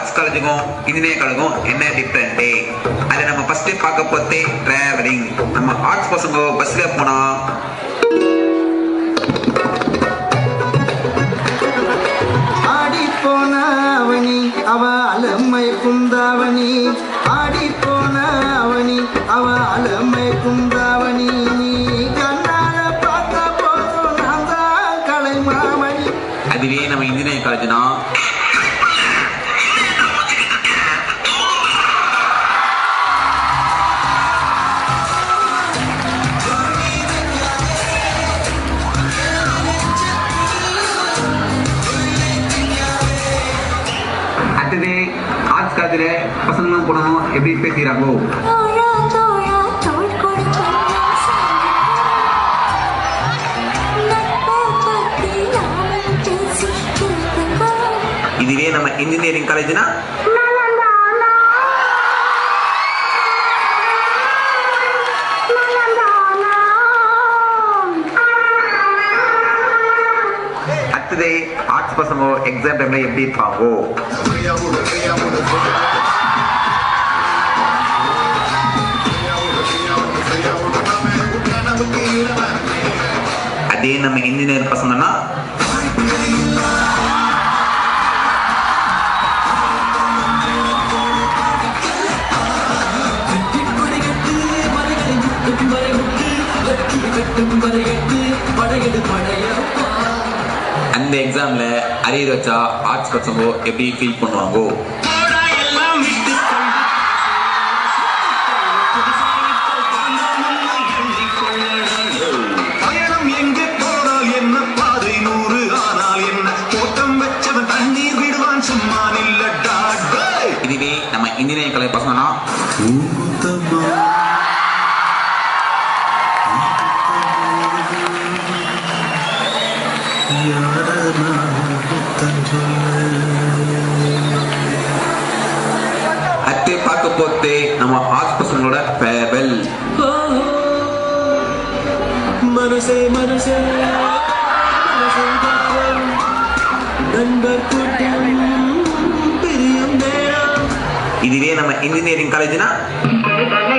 Arts காலேஜுக்கும் engineering காலேஜுக்கும் என்ன different அதை நம்ம ஃபர்ஸ்ட் பார்க்க போத்தே டிராவலிங் நம்ம ஆர்ட்ஸ் பசங்க பஸ்ல போனா ஆடி போன அவனி அவ அலமை குந்தாவணி ஆடி போன அவனி அவ அலமை குந்தாவணி நீ கண்ணால பார்த்த போதும் நான் தான் கலை மாமணி அதுவே நம்ம இன்ஜினியரிங் காலேஜ்னா அடுத்தது ஆர்ட்ஸ் காலேஜில் பசங்களும் போனோம் எப்படி பேசுகிறாங்களோ தோழா தோழா தோள் கொடுத்து நட்பை பத்தி நாமும் பேசி கேட்குங்க இதுவே நம்ம இன்ஜினியரிங் காலேஜ்னா அடுத்தது ஆர்ட்ஸ் பசங்க எக்ஸாம் டைம்ல எப்படி இருப்பாங்கோ அதே நம்ம இன்ஜினியர் பசங்கன்னா அந்த எக்ஸாம்ல அரியர் வச்சா ஆர்ட்ஸ் பசங்க எப்படி ஃபீல் பண்ணுவாங்கோ பயணம் எங்கே போனால் என்ன பாதை நூறு ஆனால் என்ன தோட்டம் வச்சவன் தண்ணீர் விடுவான் சும்மா நில்லடா டேய். இதுவே நம்ம இன்ஜினியரிங் காலேஜ் பசங்கன்னா அடுத்து பார்க்க போతే நம்ம ஆர்ட்ஸ் பசங்களோட ஃபேர்வெல் மனசே மனசே மனசே தத்துவம், நண்பர் கூட்டம் பிரியும் நேரம் இதுவே நம்ம இன்ஜினியரிங் காலேஜ்னா